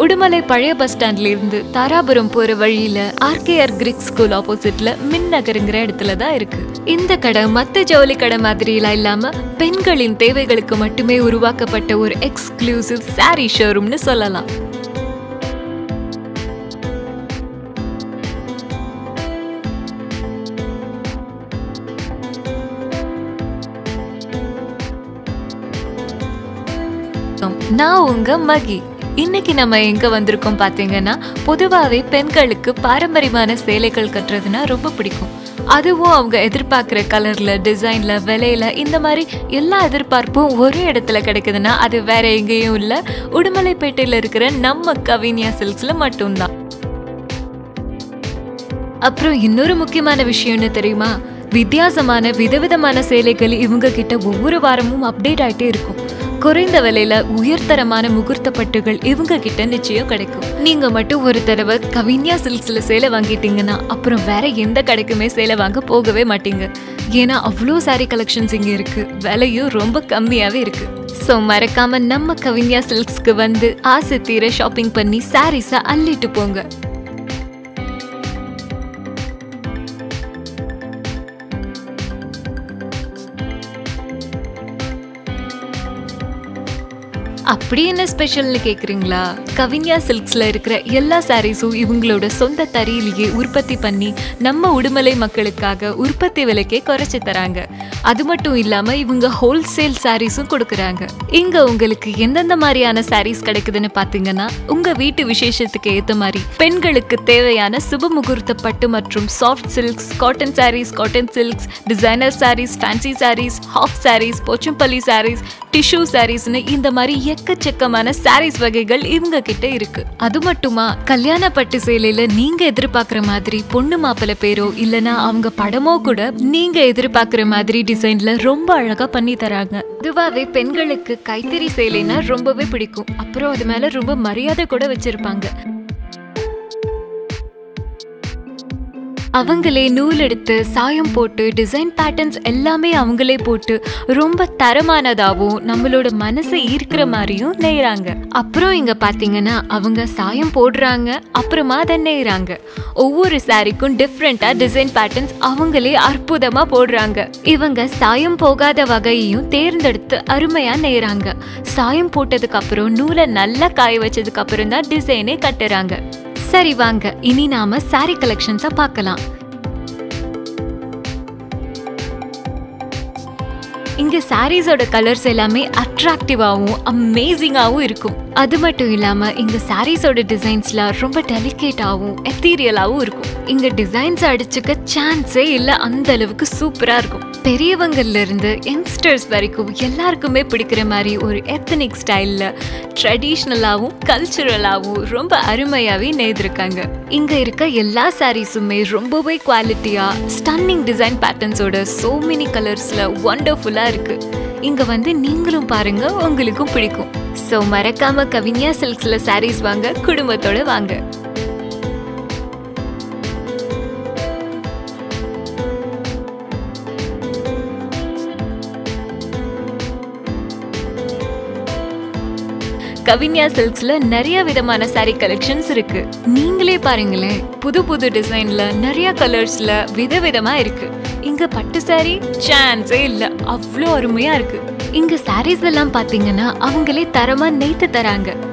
உடுமலை பழைய பஸ் ஸ்டாண்ட்ல இருந்து தாராபுரம் போற வழியில ஆர்கேஆர் கிரிக் ஸ்கூல் ஆப்போசிட்ல மின் நகருங்கிற இடத்துல தான் இருக்கு இந்த கடை மத்த ஜவுளி கடை மாதிரிலாம் இல்லாம பெண்களின் தேவைகளுக்கு மட்டுமே உருவாக்கப்பட்ட ஒரு எக்ஸ்க்ளூசிவ் சாரி ஷோரூம்னு சொல்லலாம் நான் உங்க மகி இன்னைக்கு நம்ம எங்க வந்திருக்கோம் பாத்தீங்கன்னா பொதுவாவே பெண்களுக்கு பாரம்பரியமான சேலைகள் கட்டுறதுனா ரொம்ப பிடிக்கும் அதுவும் அவங்க எதிர்பார்க்குற கலர்ல டிசைன்ல விலையில இந்த மாதிரி எல்லா எதிர்பார்ப்பும் ஒரே இடத்துல கிடைக்குதுன்னா அது வேற எங்கேயும் இல்ல உடுமலைப்பேட்டையில இருக்கிற நம்ம கவினியா சில்க்ஸ்ல மட்டும்தான் அப்புறம் இன்னொரு முக்கியமான விஷயம்னு தெரியுமா வித்தியாசமான விதவிதமான சேலைகள் இவங்க கிட்ட ஒவ்வொரு வாரமும் அப்டேட் ஆயிட்டே இருக்கும் குறைந்த விலையில உயர்தரமான முகூர்த்த பட்டுகள் இவங்க கிட்ட நிச்சயம் கிடைக்கும் நீங்க மட்டும் ஒரு தடவை கவின்யா சில்க்ஸ்ல சேலை வாங்கிட்டீங்கன்னா அப்புறம் வேற எந்த கடைக்குமே சேலை வாங்க போகவே மாட்டீங்க ஏன்னா அவ்வளோ சாரி கலெக்ஷன்ஸ் இங்க இருக்கு விலையும் ரொம்ப கம்மியாவே இருக்கு ஸோ மறக்காம நம்ம கவின்யா சில்க்ஸ்க்கு வந்து ஆசை தீர ஷாப்பிங் பண்ணி சாரீஸை அள்ளிட்டு போங்க அப்படி என்ன ஸ்பெஷல்னு கேக்குறீங்களா கவின்யா சில்க்ஸ்ல இருக்கிற எல்லா சாரீஸும் இவங்களோட சொந்த தறியிலேயே உற்பத்தி பண்ணி நம்ம உடுமலை மக்களுக்காக உற்பத்தி விலைக்கே குறைச்சு தராங்க அது மட்டும் இல்லாம இவங்க ஹோல்சேல் சாரீஸும் கொடுக்கறாங்க இங்க உங்களுக்கு எந்தெந்த மாதிரியான சாரீஸ் கிடைக்குதுன்னு பாத்தீங்கன்னா உங்க வீட்டு விசேஷத்துக்கு ஏத்த மாதிரி பெண்களுக்கு தேவையான சுப முகூர்த்த பட்டு மற்றும் soft silks cotton sarees cotton silks designer sarees fancy sarees half sarees Pochampalli sarees tissue சாரீஸ்னு இந்த மாதிரி எக்கச்சக்கமான சாரீஸ் வகைகள் இவங்க கிட்ட இருக்கு அது மட்டுமா கல்யாண பட்டு சேலையில நீங்க எதிர்பார்க்குற மாதிரி பொண்ணு மாப்பிள்ளை பேரோ இல்லனா அவங்க படமோ கூட நீங்க எதிர்பார்க்குற மாதிரி டிசைன்ல ரொம்ப அழகா பண்ணி தராங்க இதுவாவே பெண்களுக்கு கைத்தறி சேலைனா ரொம்பவே பிடிக்கும் அப்புறம் அது மேல ரொம்ப மரியாதை கூட வச்சிருப்பாங்க அவங்களே நூல் எடுத்து சாயம் போட்டு டிசைன் பேட்டர்ன்ஸ் எல்லாமே அவங்களே போட்டு ரொம்ப தரமானதாகவும் நம்மளோட மனசை ஈர்க்கிற மாதிரியும் நெய்றாங்க அப்புறம் இங்க பாத்தீங்கன்னா அவங்க சாயம் போடுறாங்க அப்புறமா அதை நெய்றாங்க ஒவ்வொரு சாரிக்கும் டிஃப்ரெண்டா டிசைன் பேட்டர்ன்ஸ் அவங்களே அற்புதமா போடுறாங்க இவங்க சாயம் போகாத வகையையும் தேர்ந்தெடுத்து அருமையா நெய்றாங்க சாயம் போட்டதுக்கு அப்புறம் நூலை நல்லா காய வச்சதுக்கு அப்புறம் தான் டிசைனே கட்டுறாங்க சரி வாங்க இனி நாம சாரி கலெக்ஷன்ஸா பார்க்கலாம் இங்க சாரீஸோட கலர்ஸ் எல்லாமே அட்ராக்டிவாகவும் அமேசிங்காகவும் இருக்கும் அது மட்டும் இல்லாம இங்க சாரீஸோட டிசைன்ஸ்லாம் ரொம்ப டெலிகேட்டாகவும் எத்தீரியலாகவும் இருக்கும் இங்க டிசைன்ஸ் அடிச்சுக்க சான்ஸே இல்ல அந்த அளவுக்கு சூப்பரா இருக்கும் பெரியவங்கள்ல இருந்து யங்ஸ்டர்ஸ் வரைக்கும் எல்லாருக்குமே பிடிக்கிற மாதிரி ஒரு எத்தனிக் ஸ்டைல்ல ட்ரெடிஷ்னலாகவும் கல்ச்சுரலாகவும் ரொம்ப அருமையாவே நெய்திருக்காங்க இங்க இருக்க எல்லா சாரீஸுமே ரொம்பவே குவாலிட்டியா ஸ்டன்னிங் டிசைன் பேட்டர்ன்ஸோட சோ மெனி கலர்ஸ்ல ஒண்டர்ஃபுல்லா இருக்கு இங்க வந்து நீங்களும் பாருங்க உங்களுக்கும் பிடிக்கும் ஸோ மறக்காம கவின்யா சில்க்ஸ்ல சாரீஸ் வாங்க குடும்பத்தோட வாங்க கவின்யா சில்க்ஸ்ல நிறைய விதமான சாரி கலெக்ஷன்ஸ் இருக்கு நீங்களே பாருங்களேன் புது புது டிசைன்ல நிறைய கலர்ஸ்ல விதவிதமா இருக்கு இங்க பட்டு சாரி சான்ஸே இல்ல அவ்வளோ அருமையா இருக்கு இங்க சாரீஸ் எல்லாம் பாத்தீங்கன்னா அவங்களே தரமா நெய்த்து தராங்க